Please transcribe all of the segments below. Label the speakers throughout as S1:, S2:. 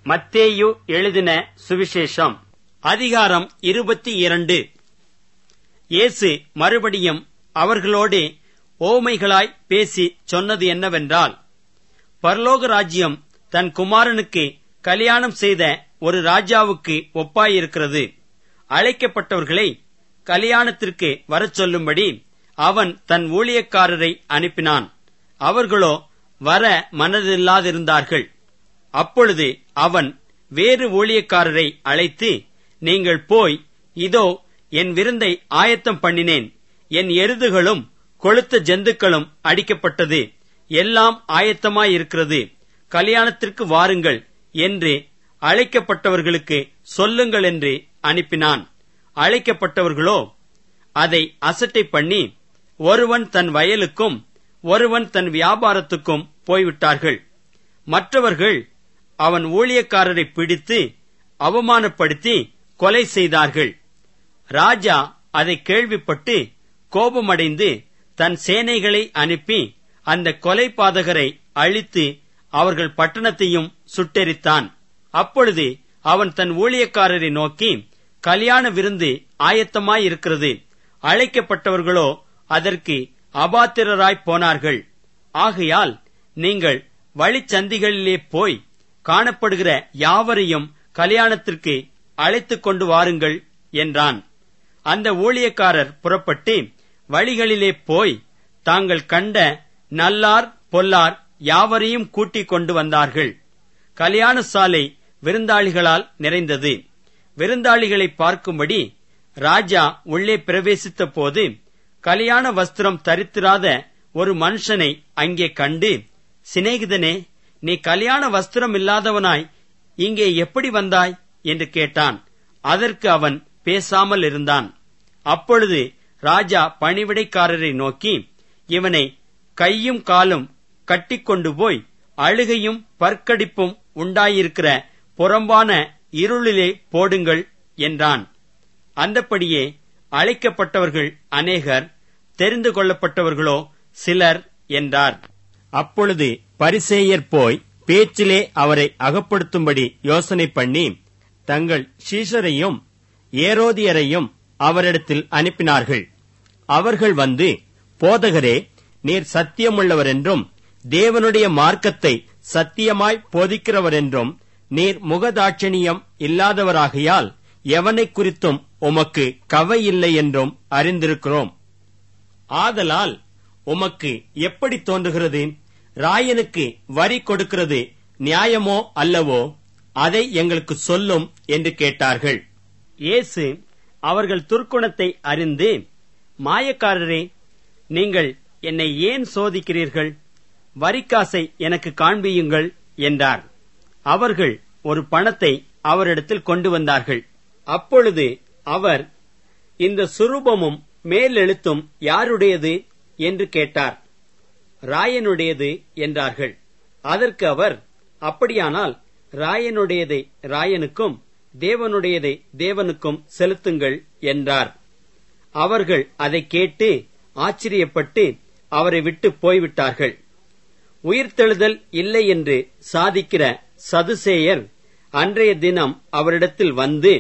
S1: மத்தேயு எழுதின சுவிசேஷம் அதிகாரம் இருபத்தி இரண்டு இயேசு மறுபடியும் அவர்களோடு ஓமைகளாய் பேசி சொன்னது என்னவென்றால் பரலோக ராஜ்யம் தன் குமாரனுக்கு கல்யாணம் செய்த ஒரு ராஜாவுக்கு ஒப்பாயிருக்கிறது அழைக்கப்பட்டவர்களை கல்யாணத்திற்கு வரச் சொல்லும்படி அவன் தன் ஊழியக்காரரை அனுப்பினான் அவர்களோ வர மனதில்லாதிருந்தார்கள் அப்பொழுது அவன் வேறு ஊழியக்காரரை அழைத்து நீங்கள் போய் இதோ என் விருந்தை ஆயத்தம் பண்ணினேன் என் எருதுகளும் கொளுத்த ஜந்துக்களும் அடிக்கப்பட்டது எல்லாம் ஆயத்தமாயிருக்கிறது கல்யாணத்திற்கு வாருங்கள் என்று அழைக்கப்பட்டவர்களுக்கு சொல்லுங்கள் என்று அனுப்பினான் அழைக்கப்பட்டவர்களோ அதை அசட்டை பண்ணி ஒருவன் தன் வயலுக்கும் ஒருவன் தன் வியாபாரத்துக்கும் போய்விட்டார்கள் மற்றவர்கள் அவன் ஊழியக்காரரை பிடித்து அவமானப்படுத்தி கொலை செய்தார்கள் ராஜா அதை கேள்விப்பட்டு கோபமடைந்து தன் சேனைகளை அனுப்பி அந்த கொலை பாதகரை அழித்து அவர்கள் பட்டணத்தையும் சுட்டெரித்தான் அப்பொழுது அவன் தன் ஊழியக்காரரை நோக்கி கல்யாண விருந்து ஆயத்தமாயிருக்கிறது அழைக்கப்பட்டவர்களோ அதற்கு அபாத்திரராய் போனார்கள் ஆகையால் நீங்கள் வழிச்சந்திகளிலே போய் காணப்படுகிற யாவரையும் கல்யாணத்திற்கு அழைத்துக் கொண்டு வாருங்கள் என்றான் அந்த ஊழியக்காரர் புறப்பட்டு வழிகளிலே போய் தாங்கள் கண்ட நல்லார் பொல்லார் யாவரையும் கூட்டிக் கொண்டு வந்தார்கள் கல்யாண சாலை விருந்தாளிகளால் நிறைந்தது விருந்தாளிகளை பார்க்கும்படி ராஜா உள்ளே பிரவேசித்த போது கல்யாண வஸ்திரம் தரித்திராத ஒரு மனுஷனை அங்கே கண்டு சிநேகிதனே நீ கல்யாண வஸ்திரம் இல்லாதவனாய் இங்கே எப்படி வந்தாய் என்று கேட்டான் அதற்கு அவன் பேசாமல் இருந்தான் அப்பொழுது ராஜா பணிவிடைக்காரரை நோக்கி இவனை கையும் காலும் கட்டிக்கொண்டு போய் அழுகையும் பற்கடிப்பும் உண்டாயிருக்கிற புறம்பான இருளிலே போடுங்கள் என்றான் அந்தப்படியே அழைக்கப்பட்டவர்கள் அநேகர் தெரிந்து கொள்ளப்பட்டவர்களோ சிலர் என்றார் அப்பொழுது பரிசேயர் போய் பேச்சிலே அவரை அகப்படுத்தும்படி யோசனை பண்ணி தங்கள் சீஷரையும் ஏரோதியரையும் அவரிடத்தில் அனுப்பினார்கள் அவர்கள் வந்து போதகரே நீர் சத்தியமுள்ளவர் என்றும் தேவனுடைய மார்க்கத்தை சத்தியமாய் போதிக்கிறவர் என்றும் நீர் முகதாட்சணியம் இல்லாதவராகையால் எவனை குறித்தும் உமக்கு கவை இல்லை என்றும் அறிந்திருக்கிறோம் ஆதலால் உமக்கு எப்படி தோன்றுகிறது ராயனுக்கு வரி கொடுக்கிறது நியாயமோ அல்லவோ அதை எங்களுக்கு சொல்லும் என்று கேட்டார்கள் இயேசு அவர்கள் துர்க்குணத்தை அறிந்து மாயக்காரரே நீங்கள் என்னை ஏன் சோதிக்கிறீர்கள் வரிக்காசை எனக்கு காண்பியுங்கள் என்றார் அவர்கள் ஒரு பணத்தை அவரிடத்தில் கொண்டு வந்தார்கள் அப்பொழுது அவர் இந்த சுரூபமும் மேலெழுத்தும் யாருடையது என்று கேட்டார் ராயனுடையது என்றார்கள் அதற்கு அவர் அப்படியானால் ராயனுடையதை ராயனுக்கும் தேவனுடையதை தேவனுக்கும் செலுத்துங்கள் என்றார் அவர்கள் அதை கேட்டு ஆச்சரியப்பட்டு அவரை விட்டு போய்விட்டார்கள் உயிர்த்தெழுதல் இல்லை என்று சாதிக்கிற சதுசேயர் அன்றைய தினம் அவரிடத்தில் வந்து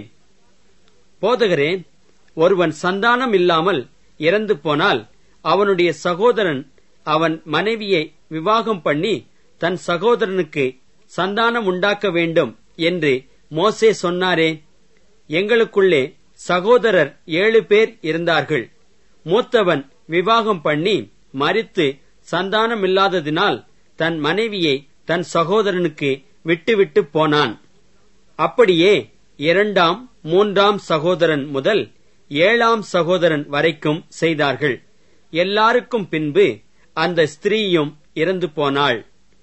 S1: போதகரே ஒருவன் சந்தானம் இல்லாமல் இறந்து போனால் அவனுடைய சகோதரன் அவன் மனைவியை விவாகம் பண்ணி தன் சகோதரனுக்கு சந்தானம் உண்டாக்க வேண்டும் என்று மோசே சொன்னாரே எங்களுக்குள்ளே சகோதரர் ஏழு பேர் இருந்தார்கள் மூத்தவன் விவாகம் பண்ணி மறித்து சந்தானமில்லாததினால் தன் மனைவியை தன் சகோதரனுக்கு விட்டுவிட்டு போனான் அப்படியே இரண்டாம் மூன்றாம் சகோதரன் முதல் ஏழாம் சகோதரன் வரைக்கும் செய்தார்கள் எல்லாருக்கும் பின்பு அந்த ஸ்திரீயும் இறந்து போனாள்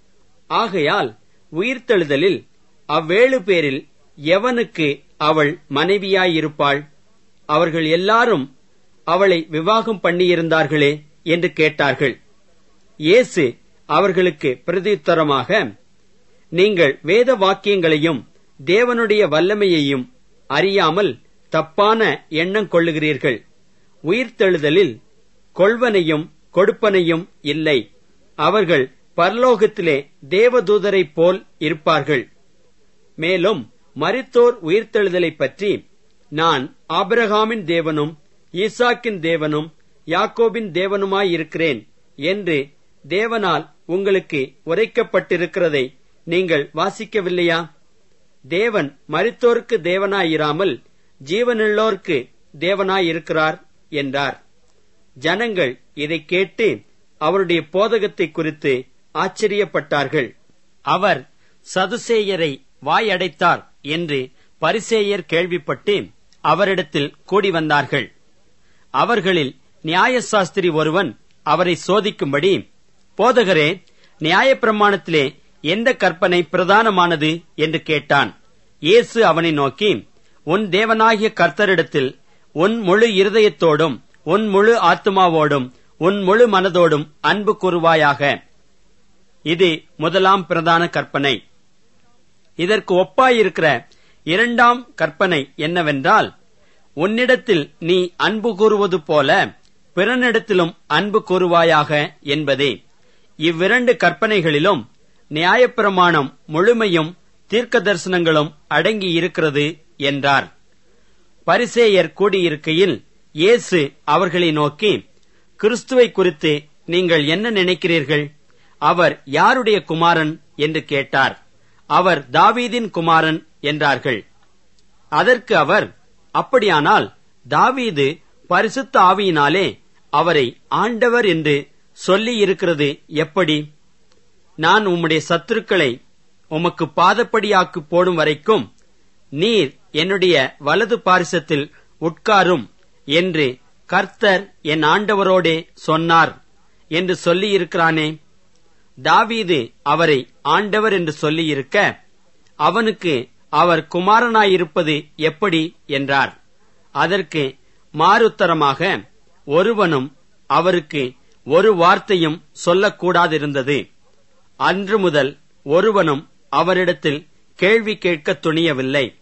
S1: ஆகையால் உயிர்த்தெழுதலில் அவ்வேழு பேரில் எவனுக்கு அவள் மனைவியாயிருப்பாள் அவர்கள் எல்லாரும் அவளை விவாகம் பண்ணியிருந்தார்களே என்று கேட்டார்கள் இயேசு அவர்களுக்கு பிரதியுத்தரமாக நீங்கள் வேத வாக்கியங்களையும் தேவனுடைய வல்லமையையும் அறியாமல் தப்பான எண்ணம் கொள்ளுகிறீர்கள் உயிர்த்தெழுதலில் கொள்வனையும் கொடுப்பனையும் இல்லை அவர்கள் பரலோகத்திலே தேவதூதரைப் போல் இருப்பார்கள் மேலும் மரித்தோர் உயிர்த்தெழுதலைப் பற்றி நான் ஆபிரகாமின் தேவனும் ஈசாக்கின் தேவனும் யாக்கோபின் தேவனுமாயிருக்கிறேன் என்று தேவனால் உங்களுக்கு உரைக்கப்பட்டிருக்கிறதை நீங்கள் வாசிக்கவில்லையா தேவன் மரித்தோருக்கு தேவனாயிராமல் ஜீவனுள்ளோர்க்கு தேவனாயிருக்கிறார் என்றார் ஜனங்கள் இதை கேட்டு அவருடைய போதகத்தை குறித்து ஆச்சரியப்பட்டார்கள் அவர் சதுசேயரை வாயடைத்தார் என்று பரிசேயர் கேள்விப்பட்டு அவரிடத்தில் கூடி வந்தார்கள் அவர்களில் நியாயசாஸ்திரி ஒருவன் அவரை சோதிக்கும்படி போதகரே நியாயப்பிரமாணத்திலே எந்த கற்பனை பிரதானமானது என்று கேட்டான் இயேசு அவனை நோக்கி உன் தேவனாகிய கர்த்தரிடத்தில் உன் முழு இருதயத்தோடும் உன் முழு ஆத்மாவோடும் உன் முழு மனதோடும் அன்பு கூறுவாயாக இது முதலாம் பிரதான கற்பனை இதற்கு ஒப்பாயிருக்கிற இரண்டாம் கற்பனை என்னவென்றால் உன்னிடத்தில் நீ அன்பு கூறுவது போல பிறனிடத்திலும் அன்பு கூறுவாயாக என்பதே இவ்விரண்டு கற்பனைகளிலும் நியாயப்பிரமாணம் முழுமையும் தீர்க்க தரிசனங்களும் அடங்கி இருக்கிறது என்றார் பரிசேயர் கூடியிருக்கையில் இயேசு அவர்களை நோக்கி கிறிஸ்துவை குறித்து நீங்கள் என்ன நினைக்கிறீர்கள் அவர் யாருடைய குமாரன் என்று கேட்டார் அவர் தாவீதின் குமாரன் என்றார்கள் அதற்கு அவர் அப்படியானால் தாவீது பரிசுத்த ஆவியினாலே அவரை ஆண்டவர் என்று சொல்லி இருக்கிறது எப்படி நான் உம்முடைய சத்துருக்களை உமக்கு பாதப்படியாக்கு போடும் வரைக்கும் நீர் என்னுடைய வலது பாரிசத்தில் உட்காரும் என்று கர்த்தர் என் ஆண்டவரோடே சொன்னார் என்று சொல்லியிருக்கிறானே தாவீது அவரை ஆண்டவர் என்று சொல்லியிருக்க அவனுக்கு அவர் குமாரனாயிருப்பது எப்படி என்றார் அதற்கு மாறுத்தரமாக ஒருவனும் அவருக்கு ஒரு வார்த்தையும் சொல்லக்கூடாதிருந்தது அன்று முதல் ஒருவனும் அவரிடத்தில் கேள்வி கேட்க துணியவில்லை